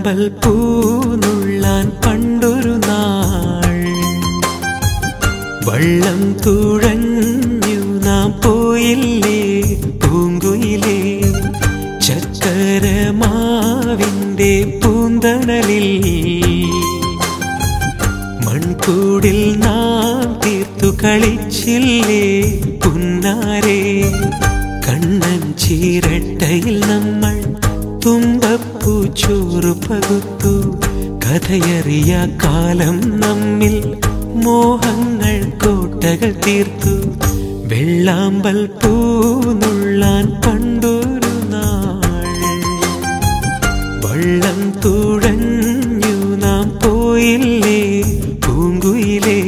വെള്ളാമ്പൽ പൂനുള്ളാൻ പണ്ടൊരു നാൾ വള്ളം തുഴഞ്ഞു നാം പോയില്ലേ പൂങ്കുയിലേ ചക്കരമാവിൻ്റെ പൂന്തണലിൽ മൺകൂടിൽ നാം തീർത്തു കളിച്ചില്ലേ പുന്നാരെ കണ്ണൻ ചീരട്ടയിൽ നമ്മൾ തുമ്പപ്പൂ ചോറ് പകുത്തു കഥയറിയ കാലം നമ്മിൽ മോഹങ്ങൾ കോട്ടകൾ തീർത്തു വെള്ളാമ്പൽ പൂനുള്ളാൻ പണ്ടൊരു നാൾ വള്ളം തുഴഞ്ഞു നാം പോയില്ലേ പൂങ്കുയിലേ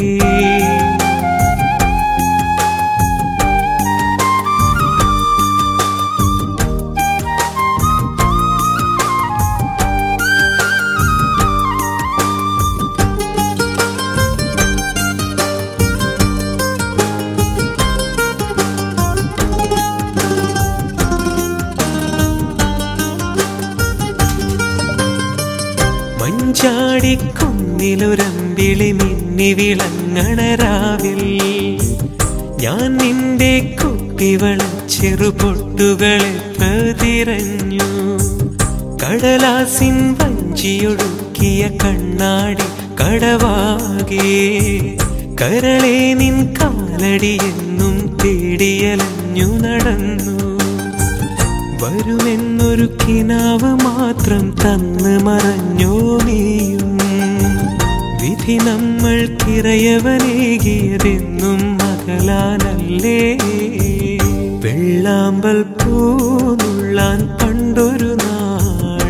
മഞ്ചാടിക്കുന്നിലൊരമ്പിളി മിന്നി വിളങ്ങണ രാവിൽ ഞാൻ നിന്റെ കുട്ടിവള ചെറുപൊട്ടുകളെ പ്രതിരഞ്ഞു കടലാസിൻ വഞ്ചിയൊടുക്കിയ കണ്ണാടി കടവാകെ കരളെ നിൻ കാലടി എന്നും തേടിയലഞ്ഞു നടന്നു വരുമെന്നൊരു കിനാവ് മാത്രം തന്ന് മറഞ്ഞോ നീയും വിധി നമ്മൾ കിറയവനേകിയതെന്നും മകളാനല്ലേ വെള്ളാമ്പൽ പൂനുള്ളാൻ പണ്ടൊരു നാൾ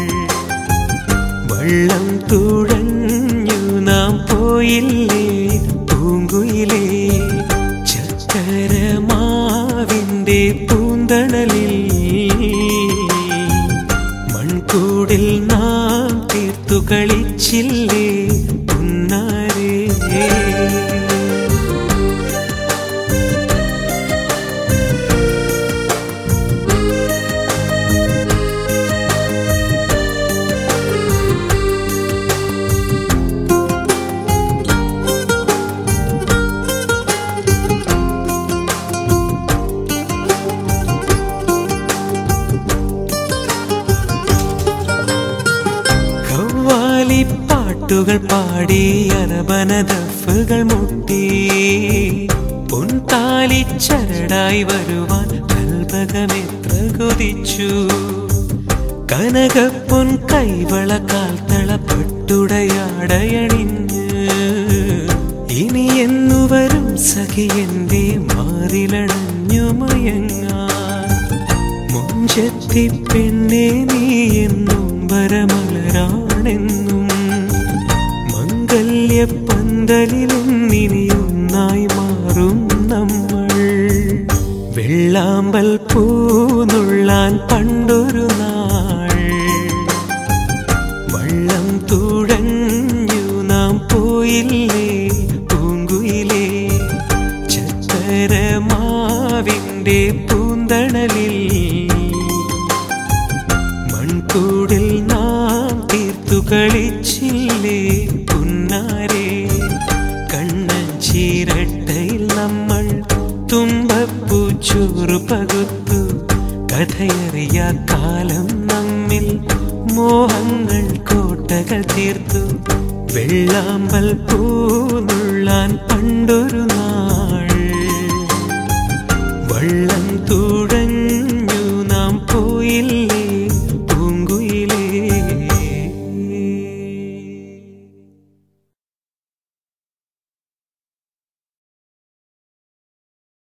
വള്ളം തുഴഞ്ഞു നാം പോയില്ലേ പൂങ്കുയിലേ ചക്കരമാവിൻ്റെ പൂന്തണലിൽ മൺകൂടിൽ നാം തീർത്തു കളിച്ചില്ലേ പുന്നാരേ കവ്വാലി പാട്ടുകൾ പാടി അരബന ദഫുകൾ മുട്ടി പൊൻതാലി ചരടായി വരുവാൻ കൽപകമെത്ര കൊതിച്ചു കനകപ്പൊൻ കൈവള കാൽത്തള പട്ടുടയാടയണിഞ്ഞ് ഇനി എന്നു വരും സഖി എന്റെ മാറിലണഞ്ഞു മയങ്ങാൻ മുഞ്ചത്തി പെണ്ണെ നീ എന്നും വരമലരാണെന്നും മംഗല്യ പന്തലിലൊന്നിനിയൊന്നായി മാറും നമ്മൾ വെള്ളാമ്പൽ പൂനുള്ളാൻ പണ്ടൊരു നാൾ വള്ളം തുഴഞ്ഞു നാം പോയില്ലേ പൂങ്കുയിലേ ചക്കരമാവിൻ്റെ പൂന്തണലിൽ മൺകൂടിൽ നാം തീർത്തു കളിച്ചില്ലേ പുന്നാരെ കണ്ണൻ ചീരട്ടയിൽ നമ്മൾ തുമ്പപ്പൂ ചോറ് പകുത്തു കഥയറിയ കാലം നമ്മിൽ മോഹങ്ങൾ കോട്ടകൾ തീർത്തു വെള്ളാമ്പൽ പൂനുള്ളാൻ പണ്ടൊരു നാൾ വള്ളം